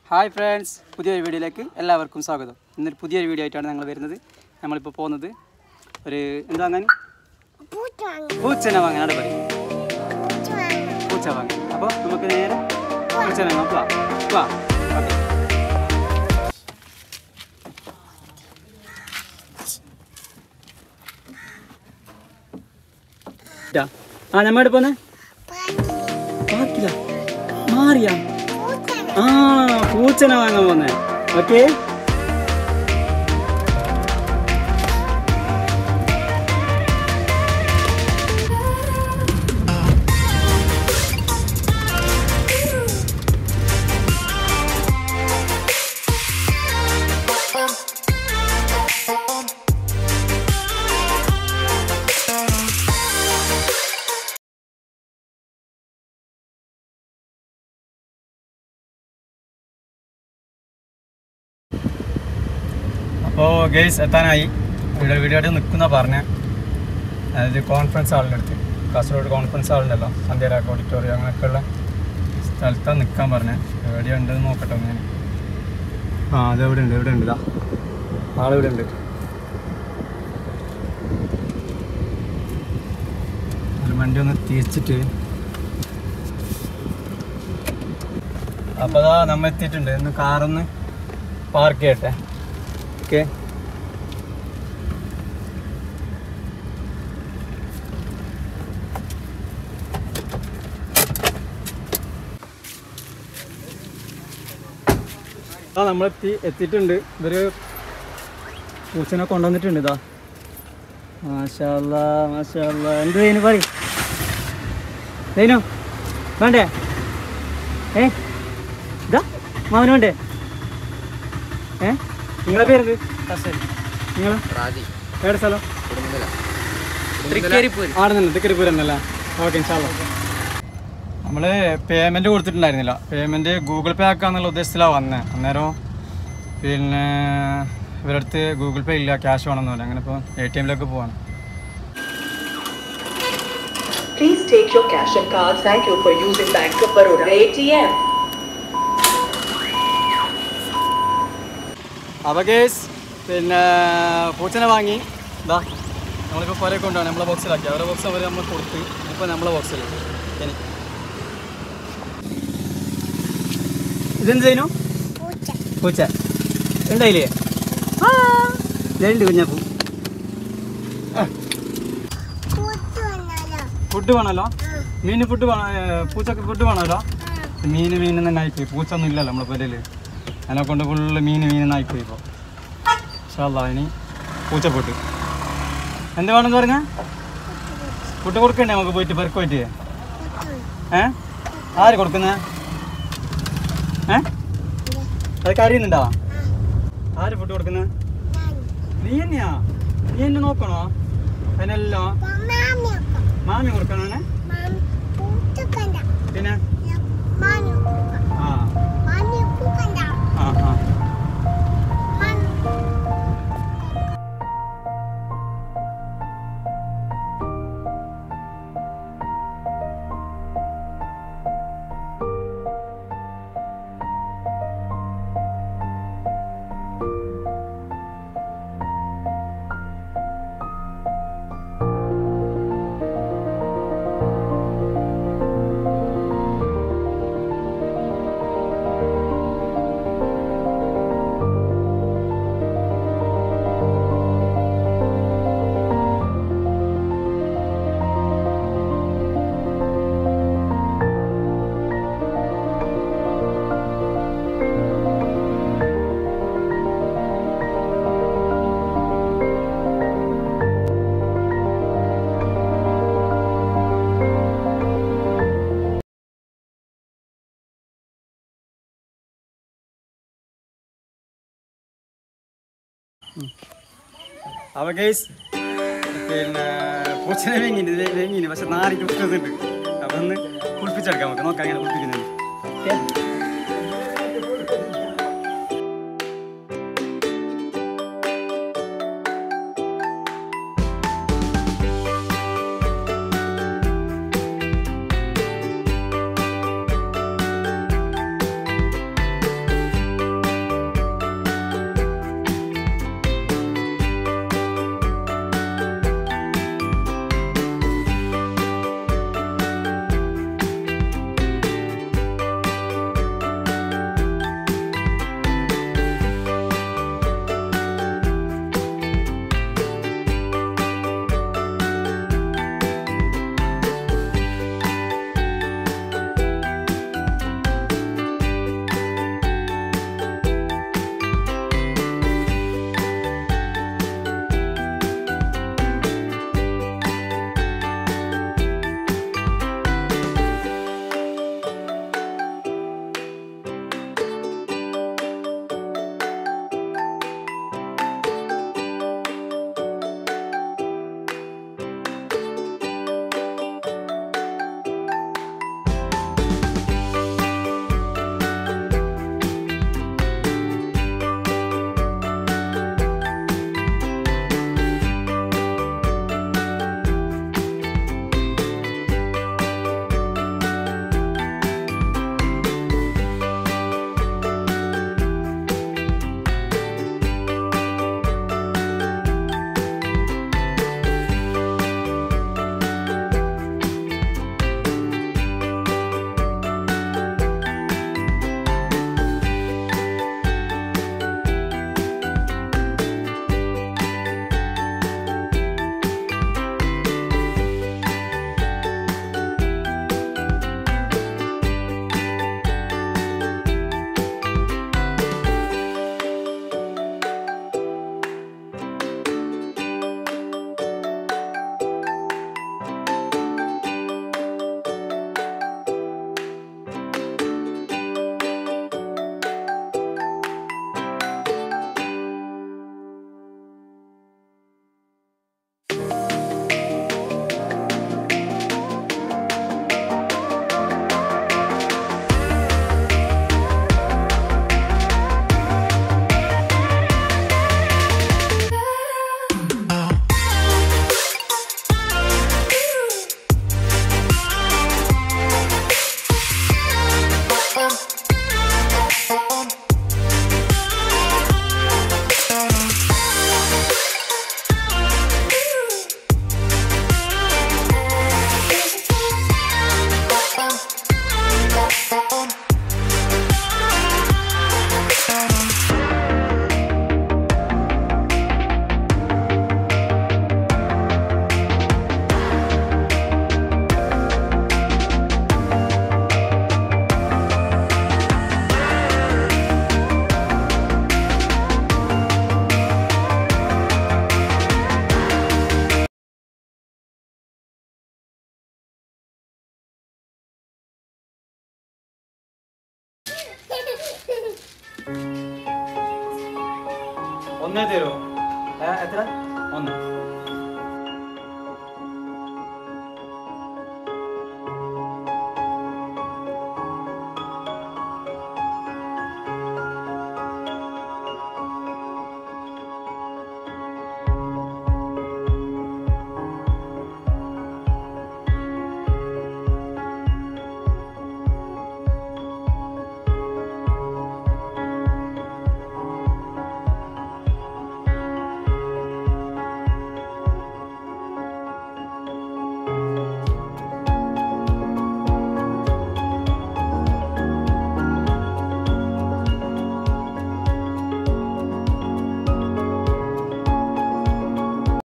Hi friends പുതിയൊരു വീഡിയോയിലേക്ക് എല്ലാവർക്കും സ്വാഗതം ഇന്നൊരു പുതിയൊരു വീഡിയോ ആയിട്ടാണ് ഞങ്ങൾ വരുന്നത് നമ്മളിപ്പോൾ പോകുന്നത് ഒരു എന്താ വാങ്ങാൻ പൂച്ചനെ വാങ്ങാനാണ് പറയും പൂച്ച വാങ്ങാൻ അപ്പോൾ നമുക്ക് നേരെ പൂച്ചനെ വാങ്ങാം പോവാം പോവാം ഓക്കെ ആ നമ്മടെ പോന്നെ പാർക്കില്ല മാറിയാ ആ പൂച്ചനെ വാങ്ങാൻ പോന്നെ ഓക്കെ അപ്പോൾ ഗേസ് എത്താനായി വീഡിയോ വീഡിയോ ആയിട്ട് നിൽക്കുന്ന പറഞ്ഞ അതായത് കോൺഫറൻസ് ഹാളിൻ്റെ അടുത്ത് കാസർഗോഡ് കോൺഫറൻസ് ഹാളുണ്ടല്ലോ സന്ധ്യരാക്ക് ഓഡിറ്റോറിയം അങ്ങനെയൊക്കെയുള്ള സ്ഥലത്താണ് നിൽക്കാൻ പറഞ്ഞത് എവിടെയാണ് ഉണ്ടെന്ന് നോക്കട്ടെ ഒന്ന് ഞാൻ ആ അത് എവിടെ ഉണ്ട് എവിടെ ഉണ്ട് ഇതാ ആളിവിടെ ഉണ്ട് ഒരു വണ്ടി ഒന്ന് തിരിച്ചിട്ട് അപ്പോൾ അതാ നമ്മ എത്തിയിട്ടുണ്ട് ഇന്ന് കാറൊന്ന് പാർക്ക് ചെയ്യട്ടെ ഓക്കെ ആ നമ്മളെത്തി എത്തിയിട്ടുണ്ട് ഇവര് പൂച്ചനെ കൊണ്ടുവന്നിട്ടുണ്ട് ഇതാ മാഷാല്ല മാഷാല്ല എന്ത് ചെയ്യുന്നു പറയും ദൈനോ വേണ്ടേ ഏ ഇതാ മാവന് വേണ്ടേ ഏ നിങ്ങളെ പേരെന്ത് നിങ്ങളെ എവിടെ സ്ഥലം ആടെ തന്നെ തൃക്കരിപ്പൂർ എന്നല്ല ഓക്കെ ഇൻഷാല്ല നമ്മൾ പേയ്മെൻറ്റ് കൊടുത്തിട്ടുണ്ടായിരുന്നില്ല പേയ്മെൻറ്റ് ഗൂഗിൾ പേ ആക്കാന്നുള്ള ഉദ്ദേശത്തിലാണ് വന്നത് അന്നേരം പിന്നെ ഇവരുടെ അടുത്ത് ഗൂഗിൾ പേ ഇല്ല ക്യാഷ് വേണമെന്ന് പറഞ്ഞു അങ്ങനെ ഇപ്പോൾ എ ടി എമ്മിലേക്ക് പോവാണ് Please take your cash and cards. Thank you for using Bank of Baroda ATM. അപ്പോൾ കേസ് പിന്നെ പൂച്ചനെ വാങ്ങി ഇതാ നമ്മളിപ്പോൾ പുരയെ കൊണ്ടുപോകണം നമ്മളെ ബോക്സിലാക്കി അവരുടെ ബോക്സ് അവർ നമ്മൾ കൊടുത്ത് ഇപ്പോൾ നമ്മളെ ബോക്സിൽ ഇനി ഇതെന്ത് ചെയ്യുന്നു പൂച്ച ഉണ്ടായില്ലേ രണ്ട് കുഞ്ഞപ്പൂ ഫുഡ് വേണമല്ലോ മീന് ഫുഡ് വേണം പൂച്ചക്ക് ഫുഡ് വേണമല്ലോ മീന് മീൻ തന്നെ ആയിപ്പോയി പൂച്ച ഒന്നും ഇല്ലല്ലോ നമ്മളെ പുരയിൽ അതിനെ കൊണ്ട് ഫുള്ള് മീന് മീൻ ആയിപ്പോയി ഇപ്പോൾ ഇൻഷാല്ലാ ഇനി പൂച്ച ഫുഡ് എന്ത് വേണമെന്ന് പറഞ്ഞാൽ ഫുഡ് കൊടുക്കണ്ടേ നമുക്ക് പോയിട്ട് പെരക്ക് പോയിട്ട് ഏ ആര് കൊടുക്കുന്നേ ഏ അത് കരയുന്നുണ്ടോ ആര് ഫുഡ് കൊടുക്കുന്നത് നീ തന്നെയാ നീ എന്നെ നോക്കണോ അതിനെല്ലാം മാമി കൊടുക്കണേ പിന്നെ ആ ആ ആ അവ കേസ് പിന്നെ പൂച്ചനെ വേങ്ങിന് വേങ്ങിന് പക്ഷെ നാരിക്ക് കുത്തുന്നുണ്ട് അപ്പൊ ഒന്ന് കുളിപ്പിച്ചെടുക്കാം നമുക്ക് നോക്കാം അങ്ങനെ കുളിപ്പിക്കുന്നുണ്ട് ഒന്നേ തരുമോ എത്ര ഒന്ന്